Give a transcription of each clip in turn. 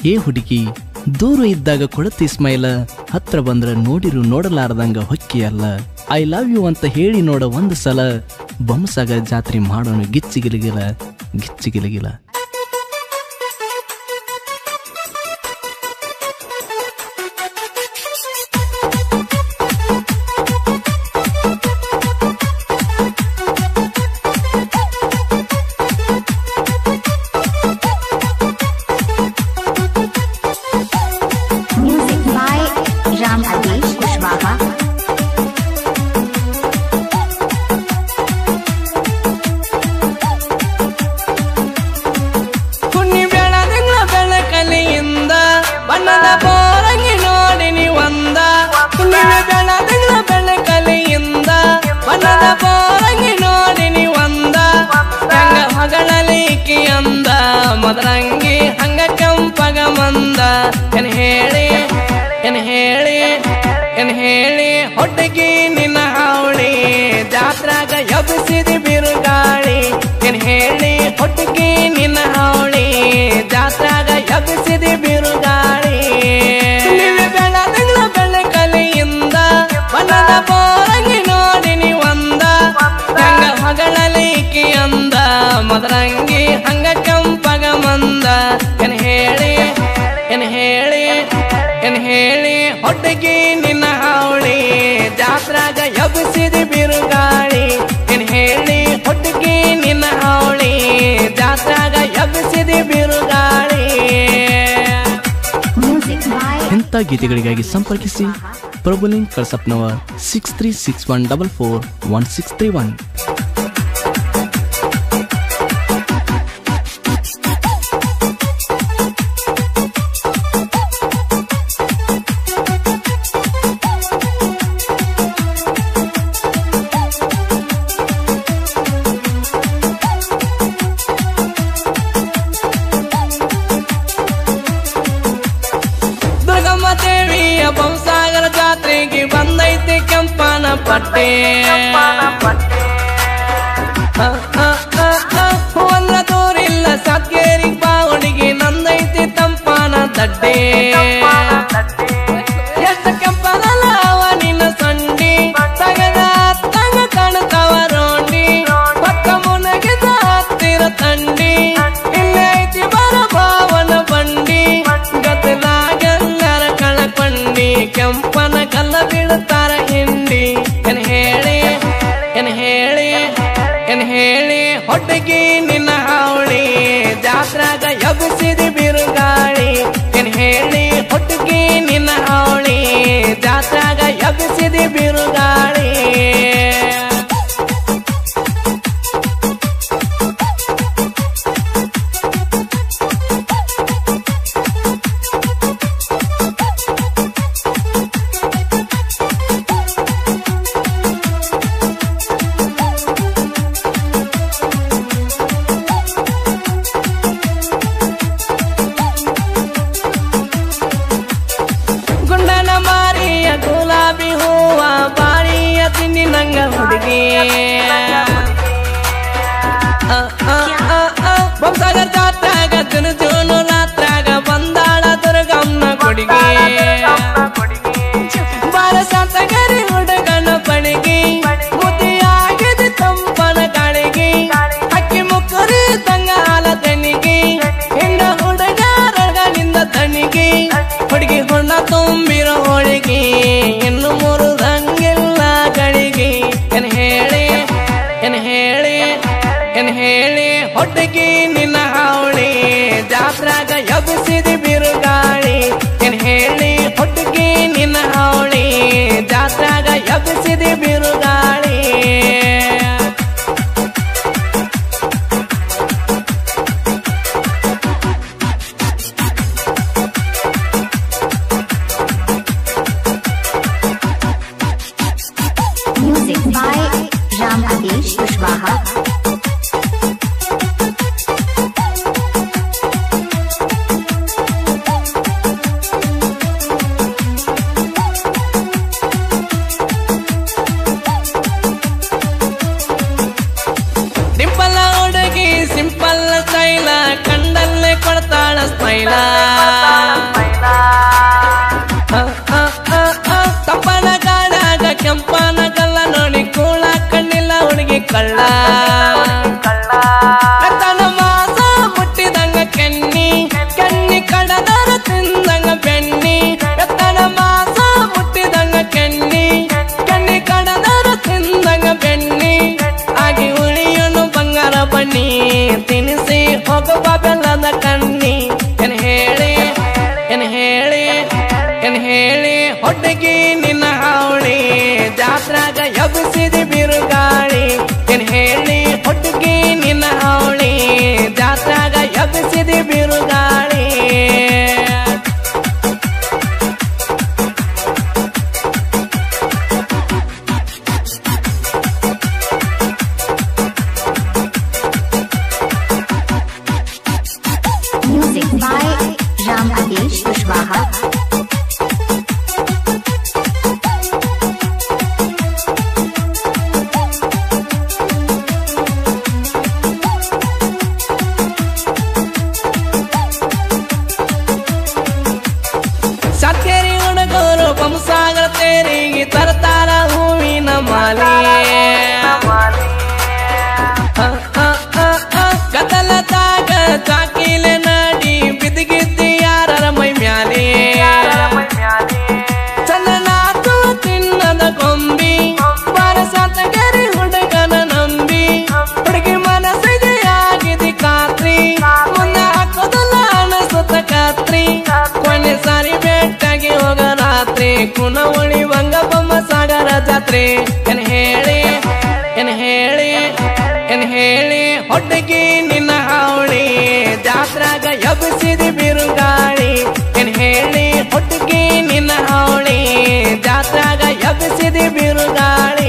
ಏ ಹುಡುಗಿ ದೂರ ಇದ್ದಾಗ ಕೊಳತಿ ಸ್ಮೈಲ ಹತ್ರ ಬಂದ್ರ ನೋಡಿರು ನೋಡಲಾರ್ದಂಗ ಹೊಕ್ಕಿಯಲ್ಲ ಐ ಲವ್ ಯು ಅಂತ ಹೇಳಿ ನೋಡ ಒಂದು ಸಲ ಬೊಮ್ಮಸಾಗ ಜಾತ್ರೆ ಮಾಡೋಣ ಗಿಚ್ಚಿಗಿಲಿಗಿಲ ಗಿಚ್ಚಿಗಿಲಿಗಿಲ Music by Ram Adesh Kushwaha. ಹುಣ್ಣಿ ಬೆಳದಿಂಗಳ ಬೆಳಕಲಿಯಿಂದ ಬಣ್ಣದ ಬೋರಂಗಿ ನೋಡಿ ನೀವಂದ ಹುಣ್ಣಿಮೆ ಬೆಳದಿಂಗಳ ಬೆಳಕಲಿಯಿಂದ ಬಣ್ಣದ ಬೋರಂಗಿ ನೋಡಿ ನೀವಂದ ಹೆಂಗ ಹೊಗಳಲಿಕ್ಕಿ ಅಂದ ಮದರಂಗಿ ಹಂಗ ಕೆಂಪಗ ಮಂದ ಏನ್ ಹೇಳಿ ಏನ್ ಹೇಳಿ ಏನ್ ಹೇಳಿ ಹೊಟ್ಟಗಿ ನಿನ್ನ ಹಾವಳಿ ಜಾತ್ರಾಗ ಎಬ್ಬಿಸಿದಿ ಬಿರುಗಾಳಿ ಏನ್ ಹೇಳಿ ಹೊಟ್ಟಗಿ ನಿನ್ನ ಹಾವಳಿ ಜಾತ್ರಾಗ ಎಬ್ಬಿಸಿದಿ ಬಿರುಗಾಳಿ ನೀವೇ ಬೆಳದಿಂಗಳ ಬೆಳಕಲಿಯಿಂದ ಬಣ್ಣದ ಬೋರಂಗಿ ನೋಡಿ ನೀವಂದ ಹೆಂಗ ಹೊಗಳಲಿಕ್ಕಿ ಅಂದ ಮದರಂಗಿ ಹಂಗ ಕೆಂಪಗ ಮಂದ ಏನ್ ಹೇಳಿ ಏನ್ ಹೇಳಿ ಏನ್ ಹೇಳಿ ಹೊಟ್ಟಗಿ ನಿನ್ನ ಹಾವಳಿ ಜಾತ್ರಾಗ ಎಬ್ಬಿಸಿದಿ ಬಿರುಗಾಳಿ ಏನ್ ಹೇಳಿ ಹೊಟ್ಟಗಿ ನಿನ್ನ ಹಾವಳಿ ಜಾತ್ರಾಗ ಎಬ್ಬಿಸಿದಿ ಬಿರುಗಾಳಿ Music by ಇಂಥ ಗೀತೆಗಳಿಗಾಗಿ ಸಂಪರ್ಕಿಸಿ Prabhuling Kalsappanavar six three six one double four one six three one Durgamma ದೇವಿಯ ಬಂಸಾಗರ ಜಾತ್ರೆಗೆ ಬಂದೈತಿ ಕೆಂಪನ ಪಟ್ಟೆ ಆ, ಆ, ಆ, ಆ, ಹೂವಂದ್ರ ತೋರಿಲ್ಲ ಸತ್ಕೇರಿ ಬಾವಣಿಗೆ ನಂದೈತಿ ತಂಪಾನ ದಡ್ಡೆ ಎಷ್ಟ ಕೆಂಪನಲ್ಲ ಅವ ನಿನ್ನ ಸಂಡಿ ತಗದ ತಂಗ ಕಾಣ್ತಾವ ರೋಂಡಿ ಪಕ್ಕ ಮುನಗಿದ ಹತ್ತಿರ ತಂಡಿ ಇಲ್ಲೇ ಐತಿ ಬರ ಭಾವನ ಬಂಡಿ ಗದ್ದಲಾಗಂಗರ ಕಳಕೊಂಡಿ ಕೆಂಪನ ಕಲ್ಲ ಬೀಳುತ್ತಾರ ಹಿಂಡಿ ಏನ್ ಹೇಳಿ ಏನ್ ಹೇಳಿ ಏನ್ ಹೇಳಿ ಹೊಟ್ಟಗಿ ನಿನ್ನ ಹಾವಳಿ ಜಾತ್ರಾಗ ಎಬ್ಬಿಸಿದಿ ಬಿರುಗಾಳಿ ಏನ್ ಹೇಳಿ ಹೊಟ್ಟಗಿ ನಿನ್ನ ಹಾವಳಿ ಜಾತ್ರಾಗ ಎಬ್ಬಿಸಿದಿ ಬಿರುಗಾಳಿ ಗುಂಡನ ಮಾರಿಯ ಗುಲಾಬಿ ಹೂವ ಬಾಳಿಯ ತಿಂಡಿ ನಂಗ ಹುಡುಗಿ ಬಂಸಾಗರ್ ಜಾತ್ರಾಗ ಜುನು ಜುನು ರಾತ್ರಾಗ ಬಂದಾಳ ದುರ್ಗಮ್ಮನ ಕೊಡುಗೆ ಬಾರ ಶಾಂತಗರಿ ಹುಡುಗನ ಬಣಿಗೆ ಮುದಿಯಾಗಿದೆ ತಂಪನ ಗಾಳಿಗೆ ಅಕ್ಕಿ ಮುಕ್ಕರಿ ತಂಗ ಹಾಲ ತನಿಗೆ ಹಿಂಡ ಹುಡುಗರೊಳಗನಿಂದ ತನಿಗೆ ಹುಡುಗಿ ಹೊಣ್ಣ ತುಂಬಿರೋ ಹೋಳಿಗೆ ಇನ್ನು ಮುರಿದಂಗಿಲ್ಲ ಗಳಿಗೆ ಏನ್ ಹೇಳಿ ಏನ್ ಹೇಳಿ ಏನ್ ಹೇಳಿ ಹೊಟ್ಟಗಿ ನಿನ್ನ ಹಾವಳಿ ಜಾ आदेश कुशवाहा ಸತ್ಯರಿ ಹುಡುಗರು ಬಂಸಾಗರ ತೇರಿಗೆ ತರ್ತಾರ ಹೂವಿನ ಮಾಲೆ ಕದಲದಾಗ ಚಾಕಿಲೆ ನಡಿ ಬಿದ್ದಿಗಿದ್ದಿ ಯಾರರ ಮೈ ಮ್ಯಾಲೆ ಚಂದನಾತು ತಿನ್ನದ ಕೊಂಬಿ ಬಾರಸಾತಗೆರಿ ಹುಡುಗನ ನಂಬಿ ಹುಡುಗಿ ಮನಸ್ಸಿಗೆ ಆಗಿದೆ ಖಾತ್ರಿ ಮುಂದೆ ಹಾಕೋದಲ್ಲ ಅನಸುತ್ತ ಖಾತ್ರಿ ಕೊನೆ ಸಾರಿ ಬೆಟ್ಟಾಗಿ ಹೋಗ ರಾತ್ರಿ ಕುಣ ಉಳಿ ಬಂಗ ಬೊಮ್ಮ ಸಾಗರ ಜಾತ್ರೆ ಏನ್ ಹೇಳಿ ಏನ್ ಹೇಳಿ ಏನ್ ಹೇಳಿ ಹೊಡ್ಡಗಿ ನಿನ್ನ ಹಾವಳಿ ಜಾತ್ರಾಗ ಎಬ್ಸಿದಿ ಬಿರುಗಾಳಿ ಏನ್ ಹೇಳಿ ಹೊಡ್ಡಗಿ ನಿನ್ನ ಹಾವಳಿ ಜಾತ್ರಾಗ ಎಬ್ಸಿದಿ ಬಿರುಗಾಳಿ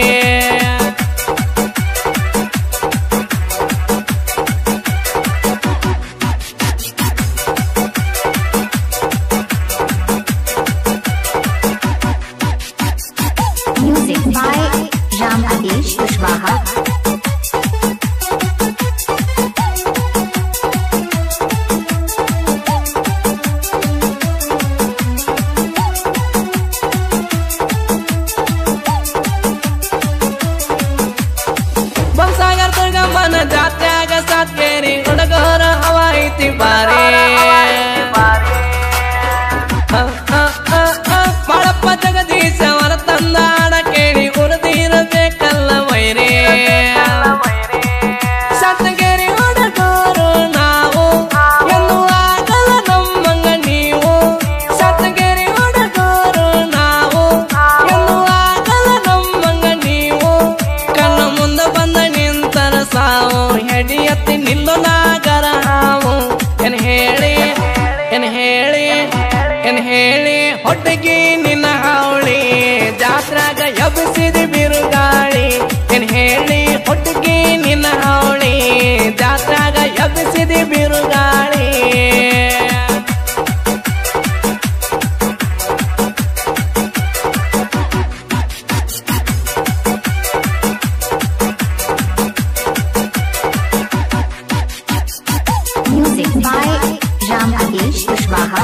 म्यूजिक बाय राम आदेश कुशवाहा ಬಂಸಾಗರ್ ದುರ್ಗಮ್ಮನ ಜಾತ್ಯಾಗ ಸಾತ್ಗೇರಿ ಹುಡುಗರ ಹವ ಐತಿ ಬಾರಿ ಹ, ಹ, ಹ, ಹ. ಬಾಳಪ್ಪ ಜಗದೀಶ ಅವರ ತಂದ ಹಾಡ ಕೇಳಿ ಉರಿದಿರಬೇಕಲ್ಲ ವೈರೇ ಸತ್ಗೇರಿ ಹುಡುಗರು ನಾವು ಎಂದು ಆಗಲ್ಲ ನಮ್ಮಂಗ ನೀವು ಸತ್ಗೇರಿ ಹುಡುಗರು ನಾವು ಎಂದು ಆಗಲ್ಲ ನಮ್ಮಂಗ ನೀವು ಕಣ್ಣ ಮುಂದೆ ಬಂದ ನಿಂತರ ಸಾವು ಹೆಡಿ ಎತ್ತಿ ನಿಲ್ಲು ನಾಗರ ಹಾವು ಏನ್ ಹೇಳಿ ಏನ್ ಹೇಳಿ ಏನ್ ಹೇಳಿ ಹೊಟ್ಟಗಿ ನಿನ್ನ ಹಾವಳಿ ಜಾತ್ರಾಗ ಎಬ್ಸಿದಿ ಬಿರುಗಾಳಿ ಏನ್ ಹೇಳಿ ಹೊಟ್ಟಗಿ ನಿನ್ನ ಹಾವಳಿ ಜಾತ್ರಾಗ ಎಬ್ಸಿದಿ ಬಿರುಗಾಳಿ म्यूजिक बाय राम आदेश कुशवाहा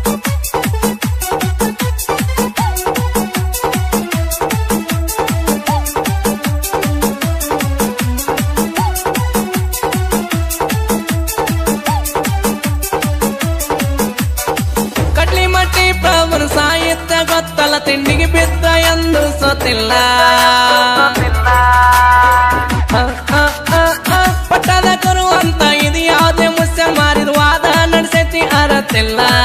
ಕಡ್ಲಿ ಮಟ್ಟಿ ಪ್ರಭುನ ಸಾಹಿತ್ಯ ಗೊತ್ತಲ್ಲ ತಿಂಡಿಗೆ ಬಿದ್ದ ಎಂದು ಸೋತಿಲ್ಲ ಹ, ಹ, ಹ, ಹ. ಪಟ್ಟದ ಗುರು ಅಂತ ಇದು ಯಾವುದೇ ಮುಸ್ಯ ಮಾರಿದ ವಾದ ನಡೆಸೈತಿ ಅರತಿಲ್ಲ